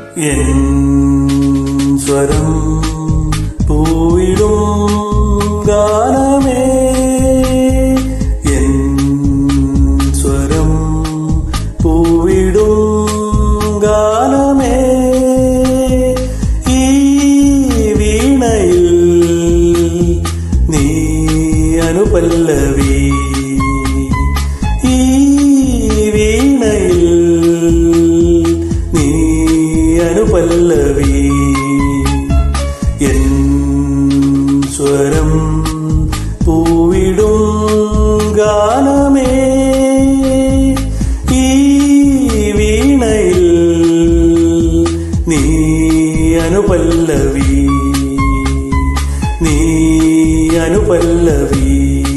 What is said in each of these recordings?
N സ്വരം പൂവിടും ഗാനമേ N സ്വരം പൂവിടും ഗാനമേ ഈ വീണയിൽ നീ അനുപല്ലവി ഈ വീണയിൽ നീ അനുപല്ലവി എൻ സ്വരം പൂവിടും ഗാനമേ ഈ വീണയിൽ നീ അനുപല്ലവി നീ അനുപല്ലവി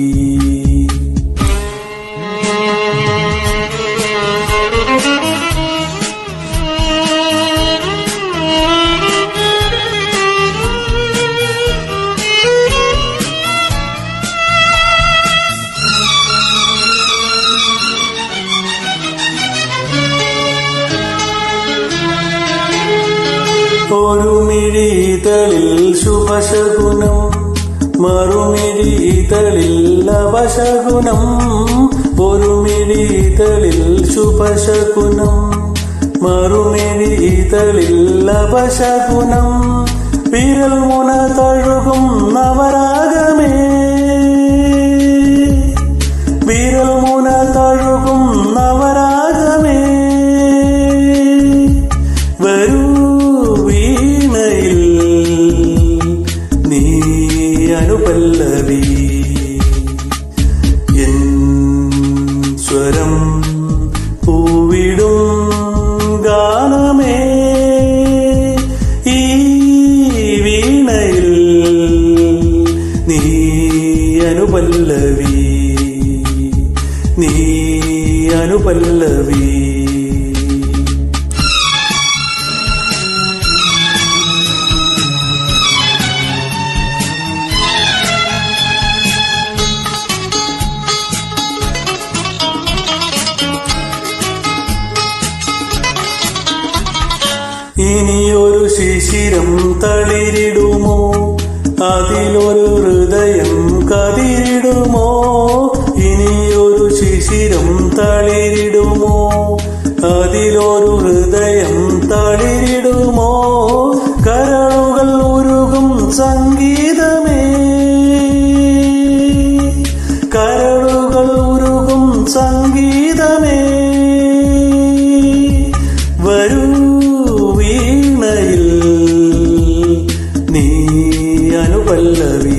ഒരു മിഴിതളിൽ ശുഭശകുനം മറുമിഴിതളിൽ അപശകുനം ഒരു മിഴിതളിൽ ശുഭശകുനം മറുമിഴിതളിൽ അപശകുനം വിരൽ മുന തഴുകും നവരാഗമേ വിരൽ മുന തഴുകും നവരാഗമേ വരൂ വീണയിൽ നീ അനുപല്ലവി എൻ സ്വരം പൂവിടും ഗാനമേ ഈ വീണയിൽ നീ അനുപല്ലവി നീ അനുപല്ലവി ഇനിയൊരു ശിശിരം തളിരിടുമോ അതിലൊരു ഹൃദയം കതിരിടുമോ ഇനിയൊരു ശിശിരം തളിരിടുമോ അതിലൊരു ഹൃദയം തളിരിടുമോ കരളുകൾ ഉരുകും സംഗീതമേ കരളുകൾ ഉരുകും സംഗീതമേ വരൂ വീണയിൽ നീ അനുപല്ലവി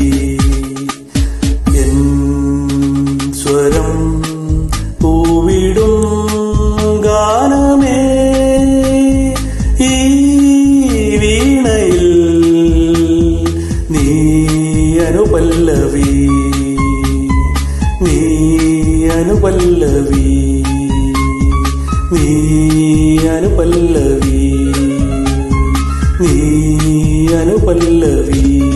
എൻ സ്വരം പൂവിടും ഗാനമേ ഈ വീണയിൽ നീ അനുപല്ലവി നീ അനുപല്ലവി നീ അനുപല്ലവി നീ അനുപല്ലവി